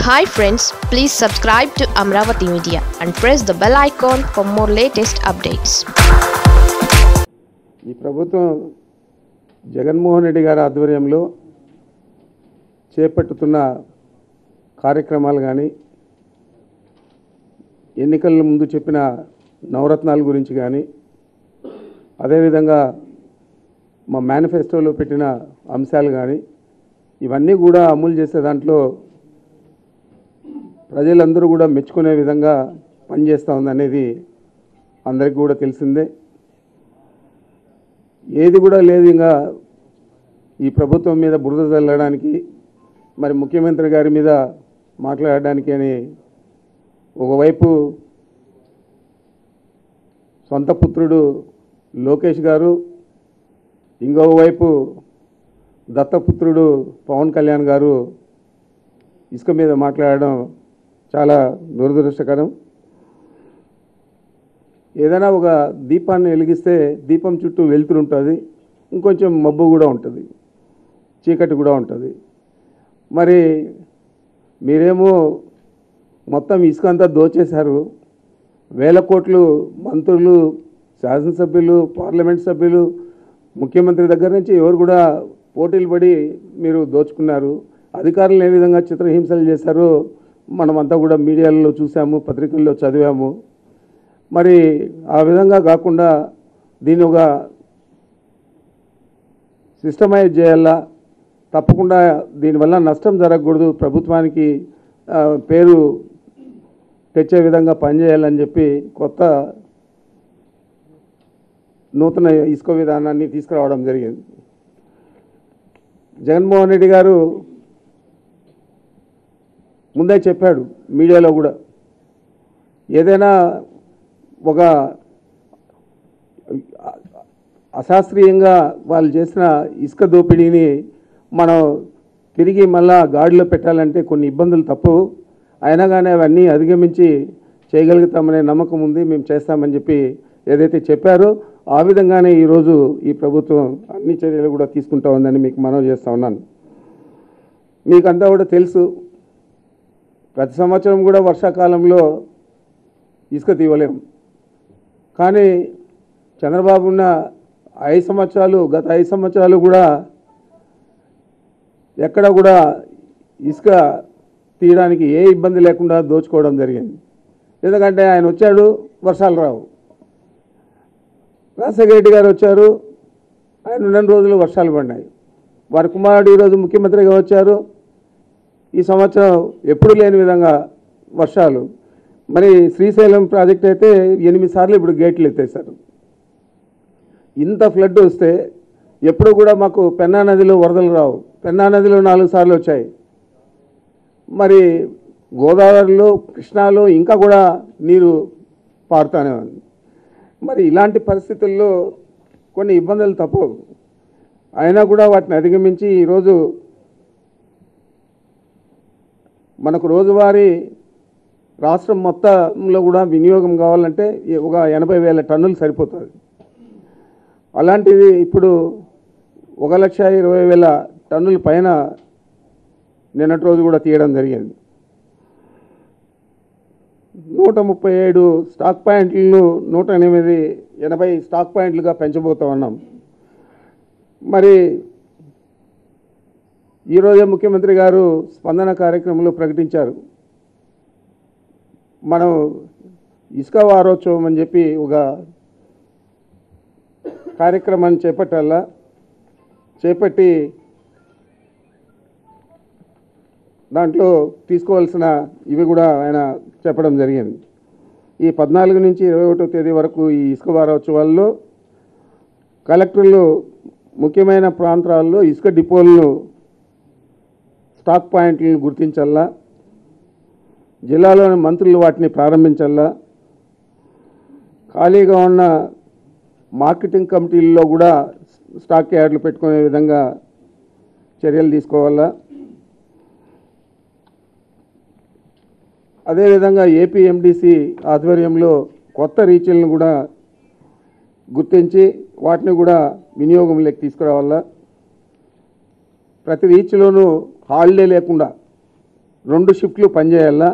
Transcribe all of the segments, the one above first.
hi friends please subscribe to Amaravati media and press the bell icon for more latest updates ఈ ప్రభుత్వం జగన్మోహన్ రెడ్డి గారి ఆధ్వర్యంలో చేపట్టుతున్న కార్యక్రమాలు కానీ ఎన్నికల ముందు చెప్పిన నవరత్నాల గురించి కానీ అదేవిధంగా మా మేనిఫెస్టోలో పెట్టిన అంశాలు కానీ ఇవన్నీ కూడా అమలు చేసే దాంట్లో ప్రజలందరూ కూడా మెచ్చుకునే విధంగా పనిచేస్తూ ఉందనేది అందరికీ కూడా తెలిసిందే ఏది కూడా లేదు ఇంకా ఈ ప్రభుత్వం మీద బురద చల్లడానికి మరి ముఖ్యమంత్రి గారి మీద మాట్లాడడానికి అని ఒకవైపు సొంత పుత్రుడు లోకేష్ గారు ఇంకోవైపు దత్తపుత్రుడు పవన్ కళ్యాణ్ గారు ఇసుక మీద మాట్లాడడం చాలా దురదృష్టకరం ఏదైనా ఒక దీపాన్ని వెలిగిస్తే దీపం చుట్టూ వెలుతురు ఉంటుంది ఇంకొంచెం మబ్బు కూడా ఉంటుంది చీకటి కూడా ఉంటుంది మరి మీరేమో మొత్తం ఇసుక అంతా దోచేశారు వేల కోట్లు మంత్రులు శాసనసభ్యులు పార్లమెంట్ సభ్యులు ముఖ్యమంత్రి దగ్గర నుంచి ఎవరు కూడా పోటీలు పడి మీరు దోచుకున్నారు అధికారులు ఏ విధంగా చిత్రహింసలు చేశారో మనమంతా కూడా మీడియాలో చూసాము పత్రికల్లో చదివాము మరి ఆ విధంగా కాకుండా దీన్ని ఒక సిస్టమైజ్ చేయాలా తప్పకుండా దీనివల్ల నష్టం జరగకూడదు ప్రభుత్వానికి ఆ, పేరు తెచ్చే విధంగా పనిచేయాలని చెప్పి కొత్త నూతన ఇసుక విధానాన్ని తీసుకురావడం జరిగింది జగన్మోహన్ రెడ్డి గారు ముందే చెప్పాడు మీడియాలో కూడా ఏదైనా ఒక అశాస్త్రీయంగా వాళ్ళు చేసిన ఇసుక దోపిడీని మనం తిరిగి మళ్ళా గాడిలో పెట్టాలంటే కొన్ని ఇబ్బందులు తప్పవు అయినా కానీ అవన్నీ అధిగమించి చేయగలుగుతామనే నమ్మకం ఉంది మేము చేస్తామని చెప్పి ఏదైతే చెప్పారో ఆ విధంగానే ఈరోజు ఈ ప్రభుత్వం అన్ని చర్యలు కూడా తీసుకుంటా ఉందని మీకు మనవి చేస్తా ఉన్నాను మీకంతా కూడా తెలుసు ప్రతి సంవత్సరం కూడా వర్షాకాలంలో ఇసుక తీయలేం కానీ చంద్రబాబు ఉన్న ఐదు సంవత్సరాలు గత ఐదు సంవత్సరాలు కూడా ఎక్కడ కూడా ఇసుక తీయడానికి ఏ ఇబ్బంది లేకుండా దోచుకోవడం జరిగింది ఎందుకంటే ఆయన వచ్చాడు వర్షాలు రావు రాజశేఖర రెడ్డి గారు వచ్చారు ఆయన ఉన్న రోజులు వర్షాలు పడినాయి వారి కుమారుడు ఈరోజు ముఖ్యమంత్రిగా వచ్చారు ఈ సంవత్సరం ఎప్పుడు లేని విధంగా వర్షాలు మరి శ్రీశైలం ప్రాజెక్ట్ అయితే ఎనిమిది సార్లు ఇప్పుడు గేట్లు ఎత్తేసారు ఇంత ఫ్లడ్ వస్తే ఎప్పుడు కూడా మాకు పెన్నా నదిలో వరదలు రావు పెన్నా నదిలో నాలుగు సార్లు వచ్చాయి మరి గోదావరిలో కృష్ణాలో ఇంకా కూడా నీరు పారుతానే ఉంది మరి ఇలాంటి పరిస్థితుల్లో కొన్ని ఇబ్బందులు తప్పవు అయినా కూడా వాటిని అధిగమించి ఈరోజు మనకు రోజువారీ రాష్ట్రం మొత్తంలో కూడా వినియోగం కావాలంటే ఒక ఎనభై వేల టన్నులు సరిపోతుంది అలాంటిది ఇప్పుడు ఒక లక్ష ఇరవై వేల టన్నుల పైన నిన్నటి రోజు కూడా తీయడం జరిగింది నూట ముప్పై ఏడు స్టాక్ పాయింట్లను నూట ఎనిమిది ఎనభై స్టాక్ పాయింట్లుగా పెంచబోతా ఉన్నాం మరి ఈరోజే ముఖ్యమంత్రి గారు స్పందన కార్యక్రమంలో ప్రకటించారు మనం ఇసుక వారోత్సవం అని చెప్పి ఒక కార్యక్రమాన్ని చేపట్టాలా చేపట్టి దాంట్లో తీసుకోవాల్సిన ఇవి కూడా ఆయన చెప్పడం జరిగింది ఈ పద్నాలుగు నుంచి ఇరవై ఒకటో తేదీ వరకు ఈ ఇసుక వారోత్సవాల్లో కలెక్టర్లు ముఖ్యమైన ప్రాంతాల్లో ఇసుక డిపోలను స్టాక్ పాయింట్లను గుర్తించాలా జిల్లాలోని మంత్రులు వాటిని ప్రారంభించాలా ఖాళీగా ఉన్న మార్కెటింగ్ కమిటీల్లో కూడా స్టాక్ యార్డులు పెట్టుకునే విధంగా చర్యలు తీసుకోవాలా అదేవిధంగా ఏపీ ఎండిసి ఆధ్వర్యంలో కొత్త రీచ్లను కూడా గుర్తించి వాటిని కూడా వినియోగంలోకి తీసుకురావాలా ప్రతి రీచ్లోనూ హాలిడే లేకుండా రెండు షిఫ్ట్లు పనిచేయాలా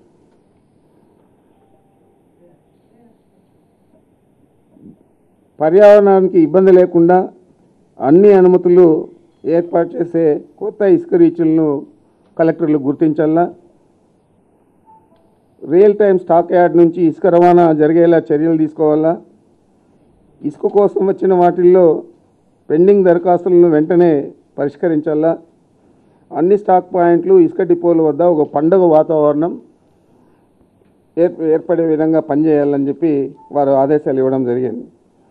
పర్యావరణానికి ఇబ్బంది లేకుండా అన్ని అనుమతులు ఏర్పాటు చేసే కొత్త ఇసుక రీచులను కలెక్టర్లు గుర్తించాలా రియల్ టైం స్టాక్ యార్డ్ నుంచి ఇసుక రవాణా జరిగేలా చర్యలు తీసుకోవాలా ఇసుక కోసం వచ్చిన వాటిల్లో పెండింగ్ దరఖాస్తులను వెంటనే పరిష్కరించాలా అన్ని స్టాక్ పాయింట్లు ఇసుక డిపోల వద్ద ఒక పండుగ వాతావరణం ఏర్ ఏర్పడే విధంగా పనిచేయాలని చెప్పి వారు ఆదేశాలు ఇవ్వడం జరిగింది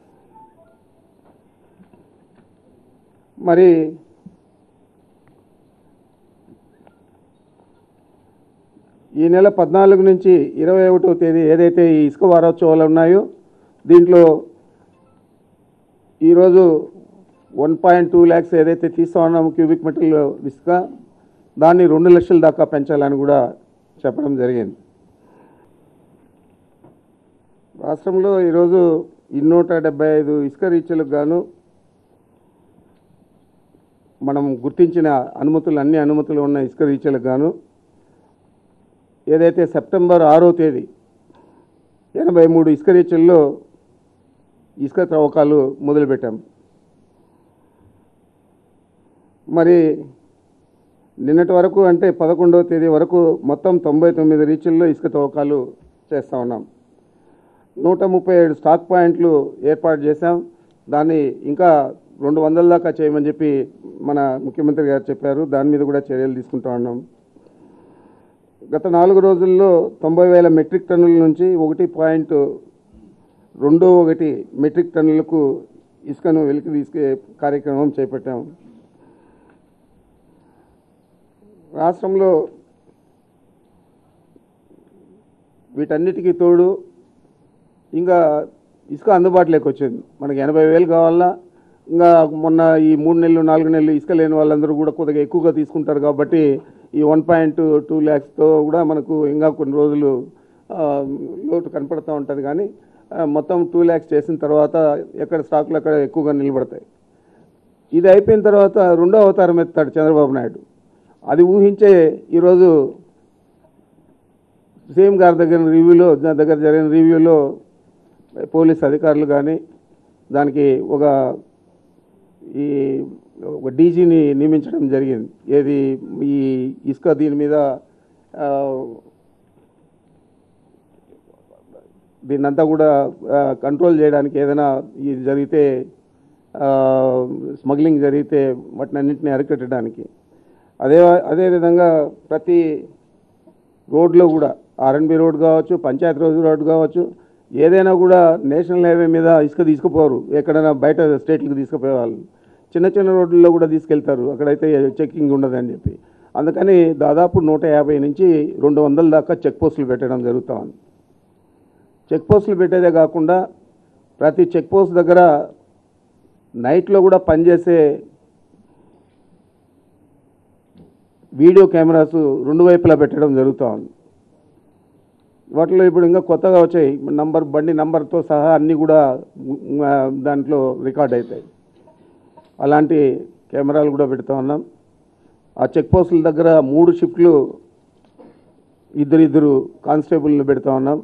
మరి ఈ నెల పద్నాలుగు నుంచి ఇరవై ఒకటో తేదీ ఏదైతే ఈ ఇసుక వారోత్సవాలు ఉన్నాయో దీంట్లో ఈరోజు వన్ పాయింట్ టూ ల్యాక్స్ ఏదైతే తీస్తా ఉన్నామో క్యూబిక్ మీటర్లు ఇసుక దాన్ని రెండు లక్షల దాకా పెంచాలని కూడా చెప్పడం జరిగింది రాష్ట్రంలో ఈరోజు ఇన్నూట డెబ్బై ఐదు ఇసుక రీచ్లకు గాను మనం గుర్తించిన అనుమతులు అన్ని అనుమతులు ఉన్న ఇసుక రీచ్లకు గాను ఏదైతే సెప్టెంబర్ ఆరో తేదీ ఎనభై మూడు ఇసుక రీచ్ల్లో ఇసుక త్రవ్వకాలు మొదలుపెట్టాం మరి నిన్నటి వరకు అంటే పదకొండవ తేదీ వరకు మొత్తం తొంభై తొమ్మిది రీచుల్లో ఇసుక తవ్వకాలు చేస్తూ ఉన్నాం నూట ముప్పై ఏడు స్టాక్ పాయింట్లు ఏర్పాటు చేశాం దాన్ని ఇంకా రెండు వందల దాకా చేయమని చెప్పి మన ముఖ్యమంత్రి గారు చెప్పారు దాని మీద కూడా చర్యలు తీసుకుంటా ఉన్నాం గత నాలుగు రోజుల్లో తొంభై వేల మెట్రిక్ టన్నుల నుంచి ఒకటి పాయింట్ రెండు ఒకటి మెట్రిక్ టన్నులకు ఇసుకను వెలికి తీసుకే కార్యక్రమం చేపట్టాం రాష్ట్రంలో వీటన్నిటికీ తోడు ఇంకా ఇసుక అందుబాటులోకి వచ్చింది మనకి ఎనభై వేలు కావాలా ఇంకా మొన్న ఈ మూడు నెలలు నాలుగు నెలలు ఇసుక లేని వాళ్ళందరూ కూడా కొద్దిగా ఎక్కువగా తీసుకుంటారు కాబట్టి ఈ వన్ పాయింట్ టూ ల్యాక్స్తో కూడా మనకు ఇంకా కొన్ని రోజులు ఆ, లోటు కనపడుతూ ఉంటుంది కానీ ఆ, మొత్తం టూ ల్యాక్స్ చేసిన తర్వాత ఎక్కడ స్టాకులు అక్కడ ఎక్కువగా నిలబడతాయి ఇది అయిపోయిన తర్వాత రెండో అవతారం ఎత్తాడు చంద్రబాబు నాయుడు అది ఊహించే ఈరోజు సీఎం గారి దగ్గర రివ్యూలో నా దగ్గర జరిగిన రివ్యూలో పోలీస్ అధికారులు కానీ దానికి ఒక ఈ ఒక డీజీని నియమించడం జరిగింది ఏది ఈ ఇసుక దీని మీద ఆ, దీన్నంతా కూడా ఆ, కంట్రోల్ చేయడానికి ఏదైనా ఇది జరిగితే ఆ, స్మగ్లింగ్ జరిగితే వాటిని అన్నింటినీ అరికట్టడానికి అదే అదేవిధంగా ప్రతి రోడ్లో కూడా ఆర్ఎన్బి రోడ్ కావచ్చు పంచాయతీ రోడ్ రోడ్ కావచ్చు ఏదైనా కూడా నేషనల్ హైవే మీద ఇసుక తీసుకుపోరు ఎక్కడైనా బయట స్టేట్లకు తీసుకుపోయే వాళ్ళు చిన్న చిన్న రోడ్లలో కూడా తీసుకెళ్తారు అక్కడైతే చెక్కింగ్ ఉండదని చెప్పి అందుకని దాదాపు నూట యాభై నుంచి రెండు వందల దాకా చెక్ పోస్టులు పెట్టడం జరుగుతూ ఉంది చెక్ పోస్టులు పెట్టేదే కాకుండా ప్రతి చెక్ పోస్ట్ దగ్గర నైట్లో కూడా పనిచేసే వీడియో కెమెరాస్ రెండు వైపులా పెట్టడం జరుగుతూ ఉంది వాటిలో ఇప్పుడు ఇంకా కొత్తగా వచ్చాయి నంబర్ బండి నంబర్తో సహా అన్నీ కూడా ఉమ్, ఆ, దాంట్లో రికార్డ్ అవుతాయి అలాంటి కెమెరాలు కూడా పెడుతూ ఉన్నాం ఆ చెక్ పోస్టుల దగ్గర మూడు షిఫ్ట్లు ఇద్దరిద్దరు కానిస్టేబుల్ని పెడుతూ ఉన్నాం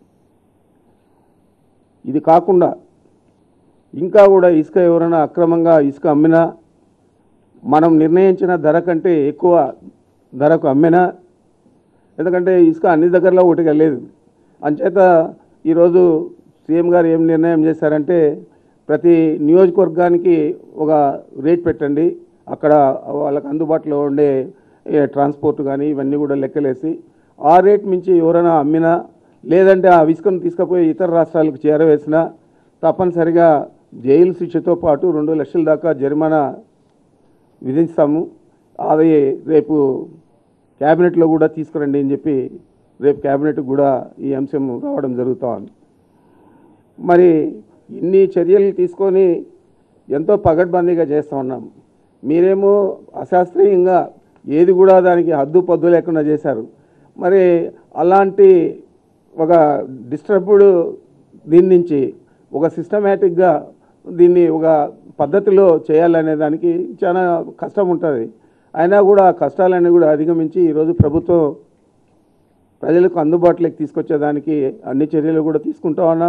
ఇది కాకుండా ఇంకా కూడా ఇసుక ఎవరైనా అక్రమంగా ఇసుక అమ్మినా మనం నిర్ణయించిన ధర కంటే ఎక్కువ ధరకు అమ్మినా ఎందుకంటే ఇసుక అన్ని దగ్గరలో ఒకటిగా లేదు అంచేత ఈరోజు సీఎం గారు ఏం నిర్ణయం చేశారంటే ప్రతి నియోజకవర్గానికి ఒక రేట్ పెట్టండి అక్కడ వాళ్ళకి అందుబాటులో ఉండే ఏ, ట్రాన్స్పోర్ట్ కానీ ఇవన్నీ కూడా లెక్కలేసి ఆ రేట్ మించి ఎవరైనా అమ్మినా లేదంటే ఆ ఇసుకను తీసుకుపోయి ఇతర రాష్ట్రాలకు చేరవేసినా తప్పనిసరిగా జైలు శిక్షతో పాటు రెండు లక్షల దాకా జరిమానా విధిస్తాము అది రేపు క్యాబినెట్లో కూడా తీసుకురండి అని చెప్పి రేపు క్యాబినెట్ కూడా ఈ అంశం రావడం జరుగుతూ ఉంది మరి ఇన్ని చర్యలు తీసుకొని ఎంతో పగడ్బందీగా చేస్తూ ఉన్నాం మీరేమో అశాస్త్రీయంగా ఏది కూడా దానికి హద్దు పద్దు లేకుండా చేశారు మరి అలాంటి ఒక డిస్టర్బ్డ్ దీని నుంచి ఒక సిస్టమేటిక్గా దీన్ని ఒక పద్ధతిలో చేయాలనే దానికి చాలా కష్టం ఉంటుంది అయినా కూడా ఆ కష్టాలన్నీ కూడా అధిగమించి ఈరోజు ప్రభుత్వం ప్రజలకు అందుబాటులోకి తీసుకొచ్చేదానికి అన్ని చర్యలు కూడా తీసుకుంటా ఉన్నాం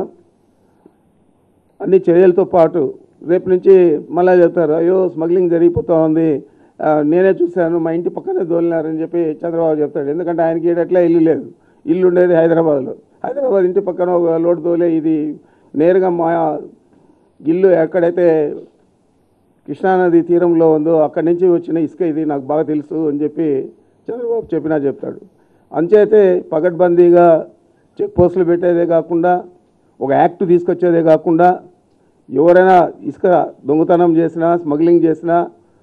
అన్ని చర్యలతో పాటు రేపు నుంచి మళ్ళీ చెప్తారు అయ్యో స్మగ్లింగ్ జరిగిపోతూ ఉంది ఆ, నేనే చూశాను మా ఇంటి పక్కనే దోలినారని చెప్పి చంద్రబాబు చెప్తాడు ఎందుకంటే ఆయనకి ఏడట్లా ఇల్లు లేదు ఇల్లు ఉండేది హైదరాబాద్లో హైదరాబాద్ ఇంటి పక్కన ఒక లోడ్ దోలే ఇది నేరుగా మా ఇల్లు ఎక్కడైతే కృష్ణానది తీరంలో ఉందో అక్కడి నుంచి వచ్చిన ఇసుక ఇది నాకు బాగా తెలుసు అని చెప్పి చంద్రబాబు చెప్పినా చెప్తాడు అంచేతే పగడ్బందీగా చెక్ పోస్టులు పెట్టేదే కాకుండా ఒక యాక్ట్ తీసుకొచ్చేదే కాకుండా ఎవరైనా ఇసుక దొంగతనం చేసినా స్మగ్లింగ్ చేసినా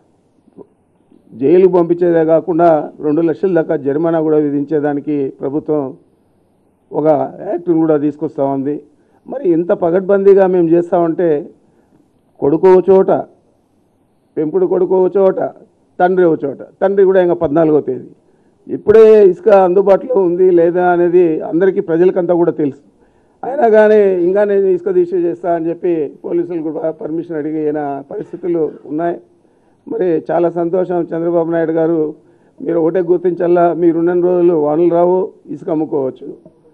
జైలుకు పంపించేదే కాకుండా రెండు లక్షల దాకా జరిమానా కూడా విధించేదానికి ప్రభుత్వం ఒక యాక్ట్ను కూడా తీసుకొస్తా ఉంది మరి ఇంత పగడ్బందీగా మేము చేస్తామంటే కొడుకు ఓ చోట పెంపుడు కొడుకు ఓ చోట తండ్రి ఓ చోట తండ్రి కూడా ఇంకా పద్నాలుగో తేదీ ఇప్పుడే ఇసుక అందుబాటులో ఉంది లేదా అనేది అందరికీ ప్రజలకంతా కూడా తెలుసు అయినా కానీ ఇంకా నేను ఇసుక దీక్ష చేస్తా అని చెప్పి పోలీసులు కూడా పర్మిషన్ అడిగిన పరిస్థితులు ఉన్నాయి మరి చాలా సంతోషం చంద్రబాబు నాయుడు గారు మీరు ఒకటే గుర్తించల్లా మీరున్న రోజులు వానలు రావు ఇసుక అమ్ముకోవచ్చు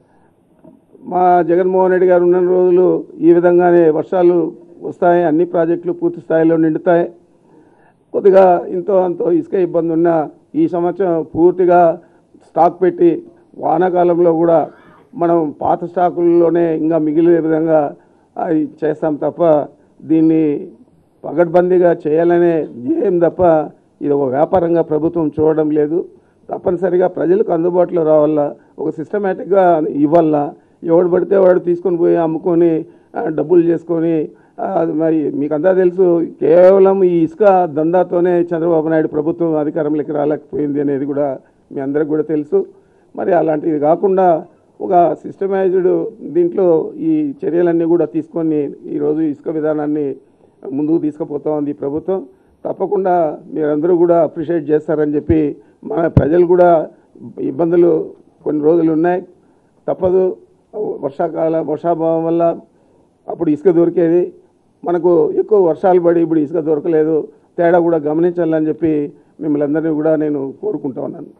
మా జగన్మోహన్ రెడ్డి గారు ఉన్న రోజులు ఈ విధంగానే వర్షాలు వస్తాయి అన్ని ప్రాజెక్టులు పూర్తి స్థాయిలో నిండుతాయి కొద్దిగా ఇంతో అంతో ఇసుక ఇబ్బంది ఉన్నా ఈ సంవత్సరం పూర్తిగా స్టాక్ పెట్టి వానాకాలంలో కూడా మనం పాత స్టాకుల్లోనే ఇంకా మిగిలే విధంగా అవి చేస్తాం తప్ప దీన్ని పగడ్బందీగా చేయాలనే ధ్యేయం తప్ప ఇది ఒక వ్యాపారంగా ప్రభుత్వం చూడడం లేదు తప్పనిసరిగా ప్రజలకు అందుబాటులో రావాలా ఒక సిస్టమేటిక్గా ఇవ్వాలా ఎవడు పడితే వాడు తీసుకొని పోయి అమ్ముకొని ఆ, డబ్బులు చేసుకొని ఆ, అది మరి మీకు అంతా తెలుసు కేవలం ఈ ఇసుక దందాతోనే చంద్రబాబు నాయుడు ప్రభుత్వం అధికారంలోకి రాలేకపోయింది అనేది కూడా మీ అందరికి కూడా తెలుసు మరి అలాంటిది కాకుండా ఒక సిస్టమైజ్డ్ దీంట్లో ఈ చర్యలన్నీ కూడా తీసుకొని ఈరోజు ఇసుక విధానాన్ని ముందుకు తీసుకుపోతా ఉంది ఈ ప్రభుత్వం తప్పకుండా మీరందరూ కూడా అప్రిషియేట్ చేస్తారని చెప్పి మన ప్రజలు కూడా ఇబ్బందులు కొన్ని రోజులు ఉన్నాయి తప్పదు వర్షాకాలం వర్షాభావం వల్ల అప్పుడు ఇసుక దొరికేది మనకు ఎక్కువ వర్షాలు పడి ఇప్పుడు ఇసుక దొరకలేదు తేడా కూడా గమనించాలని చెప్పి మిమ్మల్ని అందరినీ కూడా నేను కోరుకుంటా ఉన్నాను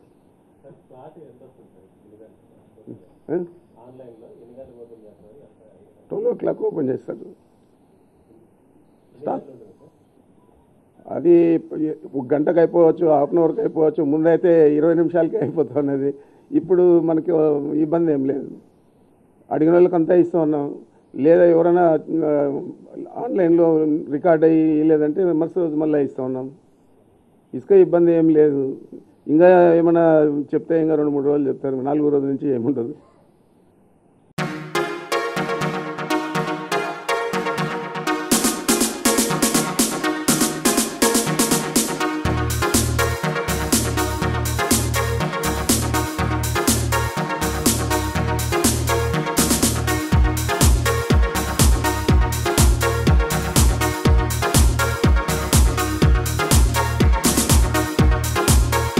ట్వెల్వ్ ఓ క్లాక్ ఓపెన్ చేస్తారు స్టార్ట్ అది ఒక గంటకు అయిపోవచ్చు హాఫ్ అన్ అవర్కి అయిపోవచ్చు ముందైతే ఇరవై నిమిషాలకి అయిపోతున్నది ఇప్పుడు మనకి ఇబ్బంది ఏం లేదు అడిగిన వాళ్ళకి అంతా ఇస్తూ ఉన్నాం లేదా ఎవరైనా ఆ, ఆన్లైన్లో రికార్డ్ అయ్యి లేదంటే మరుసటి రోజు మళ్ళీ ఇస్తూ ఉన్నాం ఇసుక ఇబ్బంది ఏం లేదు ఇంకా ఏమైనా చెప్తే ఇంకా రెండు మూడు రోజులు చెప్తారు నాలుగో రోజు నుంచి ఏముండదు